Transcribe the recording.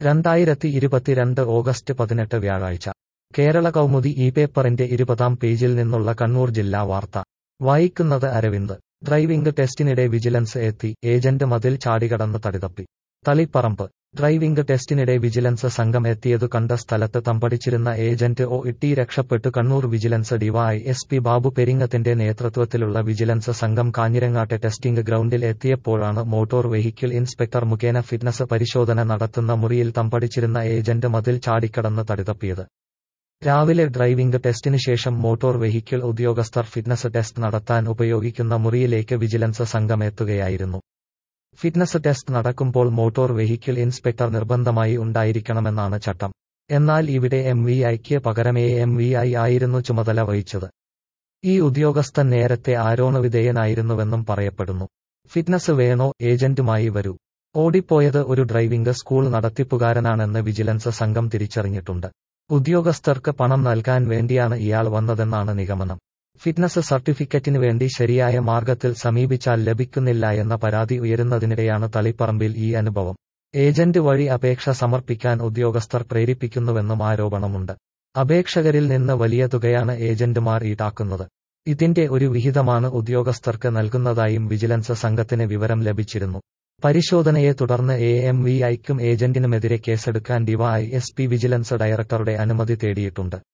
രണ്ടായിരത്തി ഇരുപത്തിരണ്ട് ഓഗസ്റ്റ് പതിനെട്ട് വ്യാഴാഴ്ച കേരള കൗമുദി ഈ പേപ്പറിന്റെ ഇരുപതാം പേജിൽ നിന്നുള്ള കണ്ണൂർ ജില്ലാ വാർത്ത വായിക്കുന്നത് അരവിന്ദ് ഡ്രൈവിംഗ് ടെസ്റ്റിനിടെ വിജിലൻസ് എത്തി ഏജന്റ് മതിൽ ചാടികടന്ന് തടിതപ്പി തളിപ്പറമ്പ് ഡ്രൈവിംഗ് ടെസ്റ്റിനിടെ വിജിലൻസ് സംഘം എത്തിയതു കണ്ട സ്ഥലത്ത് തമ്പടിച്ചിരുന്ന ഏജന്റ് ഒ ഇട്ടി രക്ഷപ്പെട്ടു Kannur vigilance DY S P Babu പെരിങ്ങത്തിന്റെ നേതൃത്വത്തിലുള്ള വിജിലൻസ് സംഘം കാഞ്ഞിരങ്ങാട്ടെ ടെസ്റ്റിംഗ് ഗ്രൗണ്ടിൽ എത്തിയപ്പോഴാണ് മോട്ടോർ വെഹിക്കിൾ ഇൻസ്പെക്ടർ മുഖേന ഫിറ്റ്നസ് പരിശോധന നടത്തുന്ന മുറിയിൽ തമ്പടിച്ചിരുന്ന ഏജന്റ് മതിൽ ചാടിക്കടന്ന് തടിതപ്പിയത് രാവിലെ ഡ്രൈവിംഗ് ടെസ്റ്റിന് ശേഷം മോട്ടോർ വെഹിക്കിൾ ഉദ്യോഗസ്ഥർ ഫിറ്റ്നസ് ടെസ്റ്റ് നടത്താൻ ഉപയോഗിക്കുന്ന മുറിയിലേക്ക് വിജിലൻസ് സംഘം എത്തുകയായിരുന്നു ഫിറ്റ്നസ് ടെസ്റ്റ് നടക്കുമ്പോൾ മോട്ടോർ വെഹിക്കിൾ ഇൻസ്പെക്ടർ നിർബന്ധമായി ഉണ്ടായിരിക്കണമെന്നാണ് ചട്ടം എന്നാൽ ഇവിടെ എം വി ഐക്ക് പകരമേ എം വി ഐ ആയിരുന്നു ചുമതല വഹിച്ചത് ഈ ഉദ്യോഗസ്ഥൻ നേരത്തെ ആരോപണവിധേയനായിരുന്നുവെന്നും പറയപ്പെടുന്നു ഫിറ്റ്നസ് വേണോ ഏജന്റുമായി വരൂ ഓടിപ്പോയത് ഒരു ഡ്രൈവിംഗ് സ്കൂൾ നടത്തിപ്പുകാരനാണെന്ന് വിജിലൻസ് സംഘം തിരിച്ചറിഞ്ഞിട്ടുണ്ട് ഉദ്യോഗസ്ഥർക്ക് പണം നൽകാൻ വേണ്ടിയാണ് ഇയാൾ വന്നതെന്നാണ് നിഗമനം ഫിറ്റ്നസ് സർട്ടിഫിക്കറ്റിന് വേണ്ടി ശരിയായ മാർഗത്തിൽ സമീപിച്ചാൽ ലഭിക്കുന്നില്ല എന്ന പരാതി ഉയരുന്നതിനിടെയാണ് തളിപ്പറമ്പിൽ ഈ അനുഭവം ഏജന്റ് വഴി അപേക്ഷ സമർപ്പിക്കാൻ ഉദ്യോഗസ്ഥർ പ്രേരിപ്പിക്കുന്നുവെന്നും ആരോപണമുണ്ട് അപേക്ഷകരിൽ നിന്ന് വലിയ തുകയാണ് ഏജന്റുമാർ ഈടാക്കുന്നത് ഇതിന്റെ ഒരു വിഹിതമാണ് ഉദ്യോഗസ്ഥർക്ക് നൽകുന്നതായും വിജിലൻസ് സംഘത്തിന് വിവരം ലഭിച്ചിരുന്നു പരിശോധനയെ തുടർന്ന് എ എം വി ഐക്കും ഏജന്റിനുമെതിരെ കേസെടുക്കാൻ ഡിവൈ എസ് പി വിജിലൻസ് ഡയറക്ടറുടെ അനുമതി തേടിയിട്ടുണ്ട്